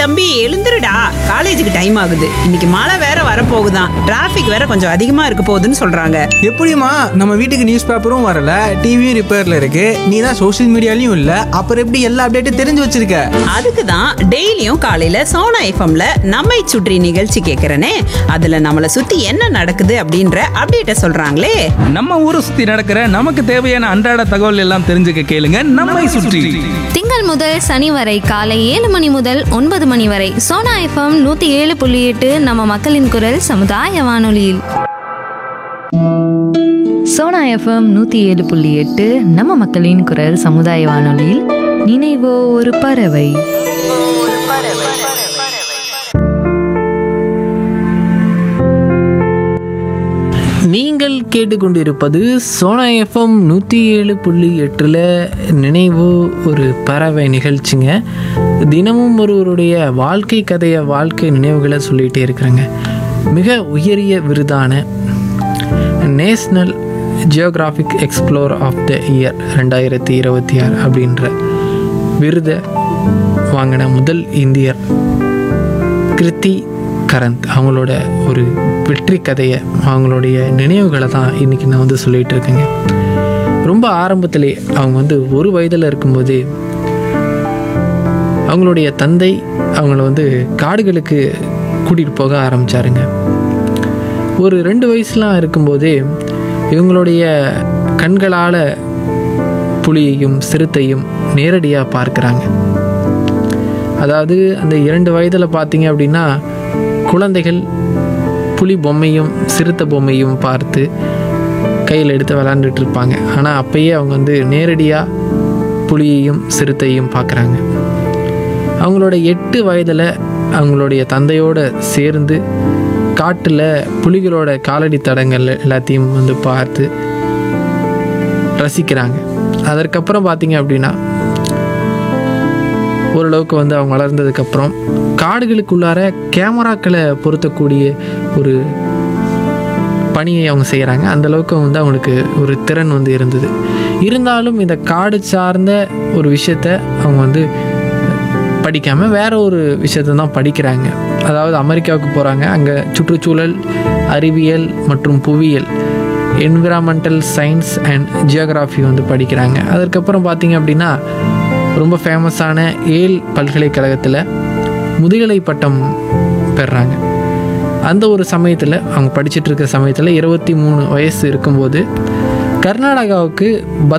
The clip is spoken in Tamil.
தம்பி எழுந்துருடா காலேஜுக்கு டைம் ஆகுது இன்னைக்கு மழை வேற வரப்போகுதாம் டிராஃபிக் வேற கொஞ்சம் அதிகமா இருக்க போகுதுன்னு சொல்றாங்க எப்படிம்மா நம்ம வீட்டுக்கு நியூஸ் பேப்பரும் வரல டிவியும் ரிப்பேர்ல இருக்கு நீ தான் சோஷியல் மீடியாலையும் இல்ல அப்புறம் எப்படி எல்லா அப்டேட்டும் தெரிஞ்சு வச்சிருக்க அதுக்கு தான் டெய்லியும் காலையில சோனா எஃப்எம்ல நம்மை சுற்றி நிகழ்ச்சி கேட்கறனே அதுல நம்மளை சுத்தி என்ன நடக்குது அப்படின்ற அப்டேட்ட சொல்றாங்களே நம்ம ஊரை சுத்தி நடக்கிற நமக்கு தேவையான அன்றாட தகவல் எல்லாம் தெரிஞ்சுக்க கேளுங்க நம்மை சுற்றி திங்கள் முதல் சனி வரை காலை ஏழு மணி முதல் ஒன்பது மணி வரை சோனா எஃப்எம் நூத்தி ஏழு புள்ளி எட்டு நம்ம மக்களின் குரல் சமுதாய வானொலியில் சோனா எஃப்எம் நூற்றி ஏழு புள்ளி எட்டு நம்ம மக்களின் குரல் சமுதாய வானொலியில் நினைவோ ஒரு பறவை நீங்கள் கேட்டுக்கொண்டிருப்பது சோனா எஃப்எம் நூற்றி ஏழு புள்ளி எட்டில் நினைவு ஒரு பறவை நிகழ்ச்சிங்க தினமும் ஒருவருடைய வாழ்க்கை கதையை வாழ்க்கை நினைவுகளை சொல்லிகிட்டே இருக்கிறேங்க மிக உயரிய விருதான National Geographic explorer of the year ரெண்டாயிரத்தி இருபத்தி ஆறு அப்படின்ற விருதை வாங்கின முதல் இந்தியர் கிருத்தி கரந்த் அவங்களோட ஒரு வெற்றி கதையை அவங்களுடைய நினைவுகளை தான் இன்றைக்கி நான் வந்து சொல்லிகிட்டு இருக்கேங்க ரொம்ப ஆரம்பத்திலே அவங்க வந்து ஒரு வயதில் இருக்கும்போதே அவங்களுடைய தந்தை அவங்கள வந்து காடுகளுக்கு கூட்டிகிட்டு போக ஆரம்பித்தாருங்க ஒரு ரெண்டு வயசுலாம் இருக்கும்போதே இவங்களுடைய கண்களால் புலியையும் சிறுத்தையும் நேரடியாக பார்க்குறாங்க அதாவது அந்த இரண்டு வயதில் பார்த்தீங்க அப்படின்னா குழந்தைகள் புலி பொம்மையும் சிறுத்தை பொம்மையும் பார்த்து கையில் எடுத்து விளாண்டுட்டு இருப்பாங்க ஆனால் அப்பயே அவங்க வந்து நேரடியாக புலியையும் சிறுத்தையும் பார்க்குறாங்க அவங்களோட எட்டு வயதில் அவங்களுடைய தந்தையோடு சேர்ந்து காட்டில் புலிகளோட காலடி தடங்கள் எல்லாத்தையும் வந்து பார்த்து ரசிக்கிறாங்க அதற்கப்புறம் பார்த்தீங்க அப்படின்னா ஓரளவுக்கு வந்து அவங்க வளர்ந்ததுக்கப்புறம் காடுகளுக்குள்ளார கேமராக்களை பொருத்தக்கூடிய ஒரு பணியை அவங்க செய்கிறாங்க அந்தளவுக்கு வந்து அவங்களுக்கு ஒரு திறன் வந்து இருந்தது இருந்தாலும் இந்த காடு சார்ந்த ஒரு விஷயத்த அவங்க வந்து படிக்காமல் வேற ஒரு விஷயத்தை தான் படிக்கிறாங்க அதாவது அமெரிக்காவுக்கு போகிறாங்க அங்கே சுற்றுச்சூழல் அறிவியல் மற்றும் புவியியல் என்விரான்மெண்டல் சயின்ஸ் அண்ட் ஜியோகிராஃபி வந்து படிக்கிறாங்க அதற்கப்புறம் பார்த்தீங்க அப்படின்னா ரொம்ப ஃபேமஸான ஏல் பல்கலைக்கழகத்தில் முதுகலை பட்டம் பெறுறாங்க அந்த ஒரு சமயத்தில் அவங்க படிச்சுட்டு இருக்க சமயத்தில் இருபத்தி மூணு வயசு இருக்கும்போது கர்நாடகாவுக்கு